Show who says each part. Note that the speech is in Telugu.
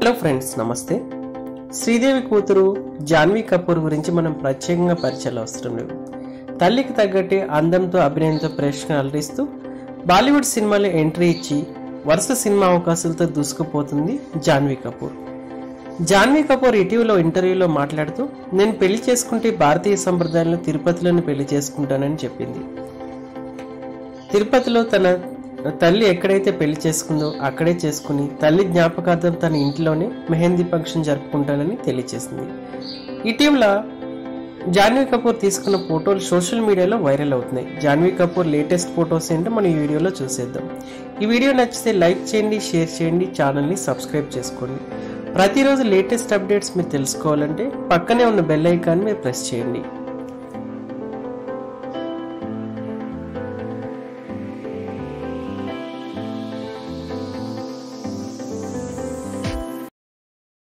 Speaker 1: హలో ఫ్రెండ్స్ నమస్తే శ్రీదేవి కూతురు జాన్వీ కపూర్ గురించి మనం ప్రత్యేకంగా పరిచయాలు అవసరం లేవు తల్లికి తగ్గట్టే అందంతో అభినయంతో ప్రేక్షకులు అలరిస్తూ బాలీవుడ్ సినిమాలో ఎంట్రీ ఇచ్చి వరుస సినిమా అవకాశాలతో దూసుకుపోతుంది జాన్వీ కపూర్ జాన్వీ కపూర్ ఇటీవల ఇంటర్వ్యూలో మాట్లాడుతూ నేను పెళ్లి చేసుకుంటే భారతీయ సంప్రదాయంలో తిరుపతిలోని పెళ్లి చేసుకుంటానని చెప్పింది తిరుపతిలో తన తల్లి ఎక్కడైతే పెళ్లి చేసుకుందో అక్కడే చేసుకుని తల్లి జ్ఞాపకార్థం తన ఇంట్లోనే మెహందీ ఫంక్షన్ జరుపుకుంటానని తెలియజేసింది ఇటీవల జాన్వీ కపూర్ తీసుకున్న ఫోటోలు సోషల్ మీడియాలో వైరల్ అవుతున్నాయి జాన్వీ కపూర్ లేటెస్ట్ ఫొటోస్ ఏంటో మనం ఈ వీడియోలో చూసేద్దాం ఈ వీడియో నచ్చితే లైక్ చేయండి షేర్ చేయండి ఛానల్ని సబ్స్క్రైబ్ చేసుకోండి ప్రతిరోజు లేటెస్ట్ అప్డేట్స్ మీరు తెలుసుకోవాలంటే పక్కనే ఉన్న బెల్ ఐకాన్ మీరు ప్రెస్ చేయండి